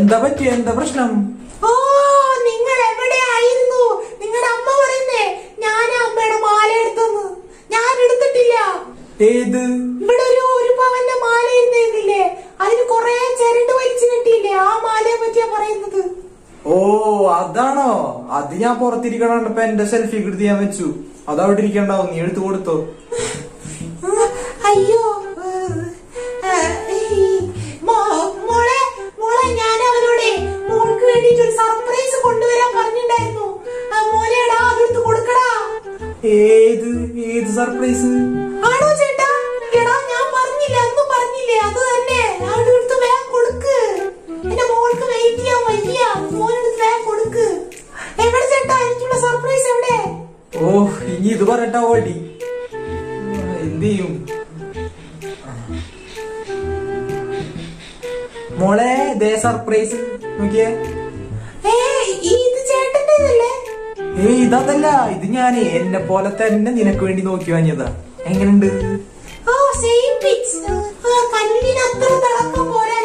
എന്താ പറ്റിയ എന്താ പ്രശ്നം ഓ നിങ്ങൾ എവിടെയായിരുന്നു നിങ്ങളുടെ അമ്മ പറയുന്നേ ഞാൻ അമ്മയുടെ മാല എടുത്തെന്ന് ഞാൻ എടുത്തിട്ടില്ല ഏത് ഇവിടെ ഒരു ഒരു പവന്റെ മാല ഇരുന്നില്ലേ അതിന് കൊറേ ചരട് വലിച്ചു കിട്ടിയില്ലേ ആ മാലയെ പറ്റിയാ പറയുന്നത് ഓ അതാണോ അത് ഞാൻ പുറത്തിരിക്കണപ്പോ എന്റെ സെൽഫി എടുത്ത് ഞാൻ വെച്ചു അത് അവിടെ ഇരിക്കണ്ടാവും നീ എടുത്തു കൊടുത്തോ ഉം, അയ്യോ ഉം, ആ, ഈ, മോ- മോളെ മോളെ ഞാൻ അവനോടെ മോൾക്ക് വേണ്ടിട്ട് ഒരു സർപ്രൈസ് കൊണ്ടുവരാൻ പറഞ്ഞിട്ടുണ്ടായിരുന്നു ആ, മോനെടാ അതെടുത്ത് കൊടുക്കടാ ഏത് ഏത് സർപ്രൈസ് ആണോ ചേട്ടാ എടാ ഞാൻ പറഞ്ഞില്ലേ അന്ന് പറഞ്ഞില്ലേ അത് തന്നെ അവിടെ എടുത്ത് വേഗം കൊടുക്ക് എന്റെ മോൾക്ക് വെയിറ്റ് ചെയ്യാൻ വയ്യ മോനെടുത്ത് വേഗം കൊടുക്ക് എവിടെ ചേട്ടാ എനിക്കുള്ള സർപ്രൈസ് എവിടെ ഓ ഇനി ഇത് പറയട്ടാ ഓടി എന്ത് ചെയ്യും മോളെ ദേ സർപ്രൈസ് നോക്കിയേ ഏ ഇത് ചേട്ടന്റെ ഇതല്ലേ ഏയ് ഇതല്ല ഇത് ഞാനേ എന്നെ പോലെ തന്നെ നിനക്ക് വേണ്ടി നോക്കി വാങ്ങിയതാ എങ്ങനുണ്ട് ഓ സെയിം പിക്സ് കല്ലിന് അത്ര തിളക്കം പോരാ